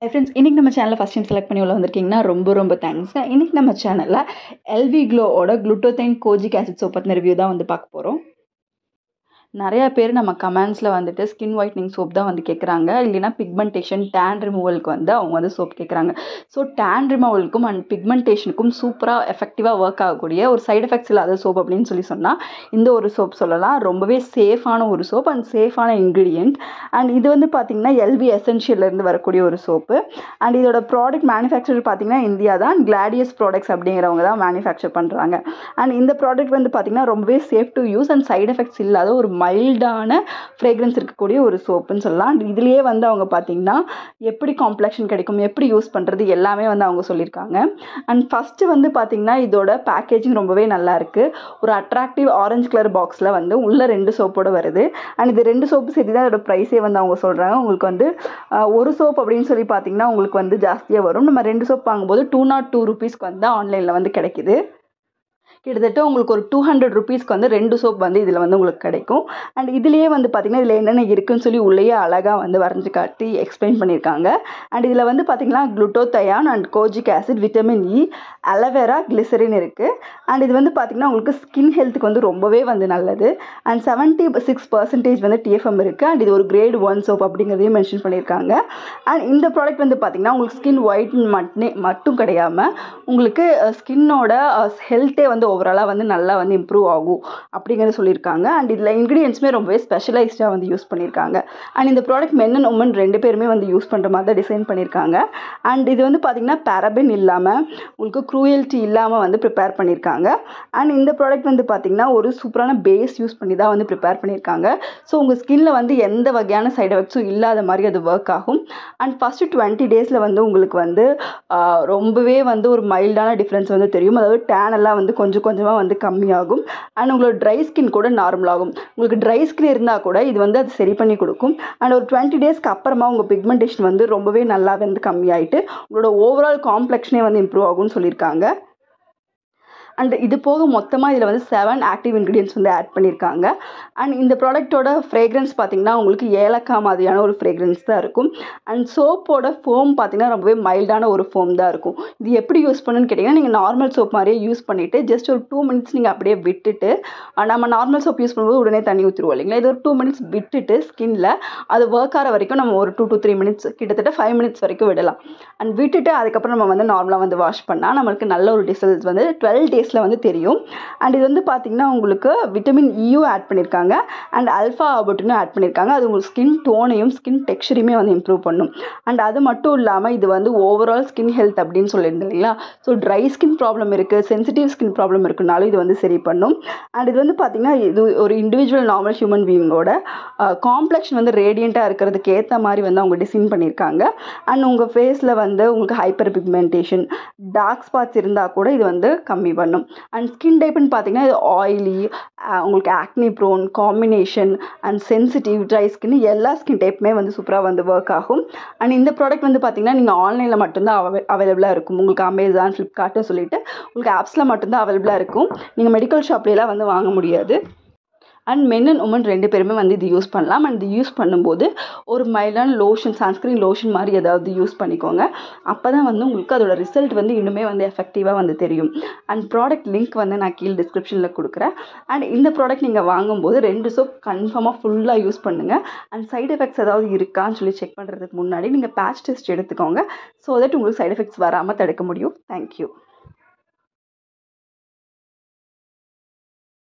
friends இன்றைக்கி நம்ம சேனலில் ஃபஸ்ட் டைம் செலக்ட் பண்ணி உள்ள வந்திருக்கீங்கன்னா ரொம்ப ரொம்ப தேங்க்ஸ் இன்றைக்கி நம்ம சேனலில் எல்வி க்ளோவோட குளுட்டோதைன் கோஜிக் ஆசிட் சோப் பற்றின ரிவ்யூ தான் வந்து பார்க்க போகிறோம் நிறையா பேர் நம்ம கமெண்ட்ஸில் வந்துட்டு ஸ்கின் ஒயிட்னிங் சோப் தான் வந்து கேட்குறாங்க இல்லைனா பிக்மெண்டேஷன் டேன் ரிமூவலுக்கு வந்து அவங்க வந்து சோப் கேட்குறாங்க ஸோ டேன் ரிமூவலுக்கும் அண்ட் பிக்மெண்டேஷனுக்கும் சூப்பராக எஃபெக்டிவாக ஒர்க் ஆகக்கூடிய ஒரு சைடு எஃபெக்ட்ஸ் இல்லாத சோப் அப்படின்னு சொல்லி சொன்னால் இந்த ஒரு சோப் சொல்லலாம் ரொம்பவே சேஃபான ஒரு சோப் அண்ட் சேஃபான இன்க்ரீடியண்ட் அண்ட் இது வந்து பார்த்திங்கன்னா எல்வி எசென்ஷியல்லேருந்து வரக்கூடிய ஒரு சோப்பு அண்ட் இதோட ப்ராடக்ட் மேனுஃபேக்சர் பார்த்திங்கன்னா இந்தியா தான் கிளாடியஸ் ப்ராடக்ட்ஸ் அப்படிங்கிறவங்க தான் மேனுஃபேக்சர் பண்ணுறாங்க அண்ட் இந்த ப்ராடக்ட் வந்து பார்த்திங்கன்னா ரொம்பவே safe to use and side effects இல்லாத ஒரு மைல்டான ஃப்ரேக்ரன்ஸ் இருக்கக்கூடிய ஒரு சோப்புன்னு சொல்லலாம் அண்ட் இதுலேயே வந்து அவங்க பார்த்திங்கன்னா எப்படி காம்ப்ளெக்ஷன் கிடைக்கும் எப்படி யூஸ் பண்ணுறது எல்லாமே வந்து அவங்க சொல்லியிருக்காங்க அண்ட் ஃபஸ்ட்டு வந்து பார்த்திங்கன்னா இதோட பேக்கேஜிங் ரொம்பவே நல்லா இருக்குது ஒரு அட்ராக்டிவ் ஆரஞ்சு கலர் பாக்ஸில் வந்து உள்ளே ரெண்டு சோப்போடு வருது அண்ட் இது ரெண்டு சோப்பு சேர்த்து தான் அதோட ப்ரைஸே வந்து அவங்க சொல்கிறாங்க உங்களுக்கு வந்து ஆஹ், ஒரு சோப் அப்படின்னு சொல்லி பார்த்தீங்கன்னா உங்களுக்கு வந்து ஜாஸ்தியாக வரும் நம்ம ரெண்டு சோப் வாங்கும்போது டூ நாட் டூ ருபீஸ்க்கு வந்து ஆன்லைனில் வந்து கிடைக்குது கிட்டத்தட்ட உங்களுக்கு ஒரு டூ ஹண்ட்ரட் ருபீஸ்க்கு வந்து ரெண்டு சோப் வந்து இதில் வந்து உங்களுக்கு கிடைக்கும் அண்ட் இதுலேயே வந்து பார்த்திங்கன்னா இதில் என்னென்ன இருக்குன்னு சொல்லி உள்ளேயே அழகாக வந்து வரைஞ்சி காட்டி எக்ஸ்பிளைன் பண்ணியிருக்காங்க அண்ட் இதில் வந்து பார்த்திங்கன்னா glutathione and kojic acid vitamin E aloe vera glycerin இருக்குது அண்ட் இது வந்து பார்த்திங்கன்னா உங்களுக்கு ஸ்கின் ஹெல்த்துக்கு வந்து ரொம்பவே வந்து நல்லது அண்ட் செவன்ட்டி சிக்ஸ் பர்சன்டேஜ் வந்து டிஎஃப்எம் இருக்குது அண்ட் இது ஒரு கிரேட் ஒன் சோப் அப்படிங்கிறதையும் மென்ஷன் பண்ணியிருக்காங்க அண்ட் இந்த ப்ராடக்ட் வந்து பார்த்திங்கன்னா உங்களுக்கு ஸ்கின் ஒயிட் மட்டும் மட்டும் கிடையாமல் உங்களுக்கு ஸ்கின்னோட ஹெல்த்தே வந்து ஓவராலாக வந்து நல்லா வந்து இம்ப்ரூவ் ஆகும் அப்படிங்கிறத சொல்லியிருக்காங்க அண்ட் இதில் இன்க்ரீடியன்ஸுமே ரொம்பவே ஸ்பெஷலைஸ்டாக வந்து யூஸ் பண்ணியிருக்காங்க அண்ட் இந்த ப்ராடக்ட் மென் அண்ட் உமன் ரெண்டு பேருமே வந்து யூஸ் பண்ணுற மாதிரி தான் டிசைன் பண்ணியிருக்காங்க அண்ட் இது வந்து பார்த்திங்கன்னா பேரபின் இல்லாமல் உங்களுக்கு க்ரூயல்ட்டி இல்லாமல் வந்து ப்ரிப்பேர் பண்ணியிருக்காங்க அண்ட் இந்த ப்ராடக்ட் வந்து பார்த்திங்கன்னா ஒரு சூப்பரான பேஸ் யூஸ் பண்ணி தான் வந்து ப்ரிப்பேர் பண்ணியிருக்காங்க ஸோ உங்கள் ஸ்கின்ல வந்து எந்த வகையான சைடு எஃபெக்ட்ஸும் இல்லாத மாதிரி அது ஒர்க் ஆகும் அண்ட் ஃபஸ்ட்டு டுவெண்ட்டி டேஸில் வந்து உங்களுக்கு வந்து ஆஹ், ரொம்பவே வந்து ஒரு மைல்டான டிஃப்ரென்ஸ் வந்து தெரியும் அதாவது டேன் எல்லாம் வந்து கொஞ்சம் கொஞ்சமாக வந்து கம்மியாகும் அண்ட் உங்களோட ட்ரை ஸ்கின் கூட நார்மல் ஆகும் உங்களுக்கு ட்ரை ஸ்கின் இருந்தால் கூட இது வந்து அது சரி பண்ணி கொடுக்கும் அண்ட் ஒரு டுவெண்ட்டி டேஸ்க்கு அப்புறமா உங்கள் பிக்மெண்டேஷன் வந்து ரொம்பவே நல்லா வந்து கம்மியாயிட்டு உங்களோட ஓவரால் காம்ப்ளெக்ஷனே வந்து இம்ப்ரூவ் ஆகும்னு சொல்லியிருக்காங்க அண்ட் இது போக மொத்தமாக இதில் வந்து செவன் ஆக்டிவ் இன்க்ரீடியன்ஸ் வந்து ஆட் பண்ணியிருக்காங்க அண்ட் இந்த ப்ராடக்ட்டோட ஃப்ரேக்ரன்ஸ் பார்த்தீங்கன்னா உங்களுக்கு ஏலக்காய் மாதிரியான ஒரு ஃப்ரேக்ரன்ஸ் தான் இருக்கும் அண்ட் சோப்போட ஃபோம் பார்த்தீங்கன்னா ரொம்பவே மைல்டான ஒரு ஃபோம் தான் இருக்கும் இது எப்படி யூஸ் பண்ணுன்னு கேட்டிங்கன்னா நீங்கள் நார்மல் சோப் மாதிரியே யூஸ் பண்ணிவிட்டு ஜஸ்ட் ஒரு டூ மினிட்ஸ் நீங்கள் அப்படியே விட்டுட்டு அஹ் நம்ம நார்மல் சோப் யூஸ் பண்ணும்போது உடனே தண்ணி ஊற்றிடுவோம் இல்லைங்களா இது ஒரு டூ மினிட்ஸ் விட்டுட்டு ஸ்கின்ல அது ஒர்க் ஆகிற வரைக்கும் நம்ம ஒரு டூ டு த்ரீ மினிட்ஸ் கிட்டத்தட்ட ஃபைவ் மினிட்ஸ் வரைக்கும் விடலாம் அண்ட் விட்டுட்டு அதுக்கப்புறம் நம்ம வந்து நார்மலாக வந்து வாஷ் பண்ணால் நம்மளுக்கு நல்ல ஒரு ரிசல்ட்ஸ் வந்து டுவெல் டேஸில் வந்து தெரியும் அண்ட் இது வந்து பார்த்திங்கன்னா உங்களுக்கு விட்டமின் இயும் ஆட் பண்ணியிருக்காங்க அண்ட் அல்ஃபா ஆபட்டுன்னு ஆட் பண்ணியிருக்காங்க அது உங்களுக்கு ஸ்கின் டோனையும் ஸ்கின் டெக்ஸ்சரையுமே வந்து இம்ப்ரூவ் பண்ணும் அண்ட் அது மட்டும் இல்லாமல் இது வந்து ஓவரால் ஸ்கின் ஹெல்த் அப்படின்னு சொல்லியிருந்தேன் இல்லைங்களா ஸோ ட்ரை ஸ்கின் ப்ராப்ளம் இருக்குது சென்சிட்டிவ் ஸ்கின் ப்ராப்ளம் இருக்குனாலும் இது வந்து சரி பண்ணும் அண்ட் இது வந்து பார்த்திங்கன்னா இது ஒரு இண்டிவிஜுவல் நார்மல் ஹியூமன் பீயிங்கோட காம்ப்ளெக்ஷன் வந்து ரேடியண்ட்டாக இருக்கிறதுக்கு ஏற்ற மாதிரி வந்து அவங்க டிசைன் பண்ணியிருக்காங்க அண்ட் உங்கள் ஃபேஸில் வந்து உங்களுக்கு ஹைப்பர் பிக்மெண்டேஷன் டார்க் ஸ்பாட்ஸ் இருந்தால் கூட இது வந்து கம்மி பண்ணும் அண்ட் ஸ்கின் டைப்னு பார்த்தீங்கன்னா இது ஆயிலி உங்களுக்கு acne prone combination and sensitive dry skin எல்லா ஸ்கின் டைப்புமே வந்து சூப்பராக வந்து ஒர்க் ஆகும் அண்ட் இந்த ப்ராடக்ட் வந்து பார்த்தீங்கன்னா நீங்கள் ஆன்லைனில் மட்டும்தான் அவை அவைலபிளாக இருக்கும் உங்களுக்கு அமேசான் ஃப்ளிப்கார்ட்னு சொல்லிட்டு உங்களுக்கு ஆப்ஸில் மட்டும்தான் அவைலபிளாக இருக்கும் நீங்கள் மெடிக்கல் ஷாப்லாம் வந்து வாங்க முடியாது அண்ட் மென் அண்ட் உமன் ரெண்டு பேருமே வந்து இது யூஸ் பண்ணலாம் அண்ட் இது யூஸ் பண்ணும்போது ஒரு மைல்டான லோஷன் சன்ஸ்க்ரீன் லோஷன் மாதிரி ஏதாவது யூஸ் பண்ணிக்கோங்க அப்போ தான் வந்து உங்களுக்கு அதோட ரிசல்ட் வந்து இன்னுமே வந்து எஃபெக்டிவாக வந்து தெரியும் அண்ட் ப்ராடக்ட் லிங்க் வந்து நான் கீழே டிஸ்கிரிப்ஷனில் கொடுக்குறேன் அண்ட் இந்த ப்ராடக்ட் நீங்கள் வாங்கும்போது ரெண்டு சோப் கன்ஃபார்மாக ஃபுல்லாக யூஸ் பண்ணுங்கள் அண்ட் சைடு எஃபெக்ட்ஸ் ஏதாவது இருக்கான்னு சொல்லி செக் பண்ணுறதுக்கு முன்னாடி நீங்கள் பேட்ச் டெஸ்ட் எடுத்துக்கோங்க ஸோ தட் உங்களுக்கு சைடு எஃபெக்ட்ஸ் வராமல் தடுக்க முடியும் தேங்க்யூ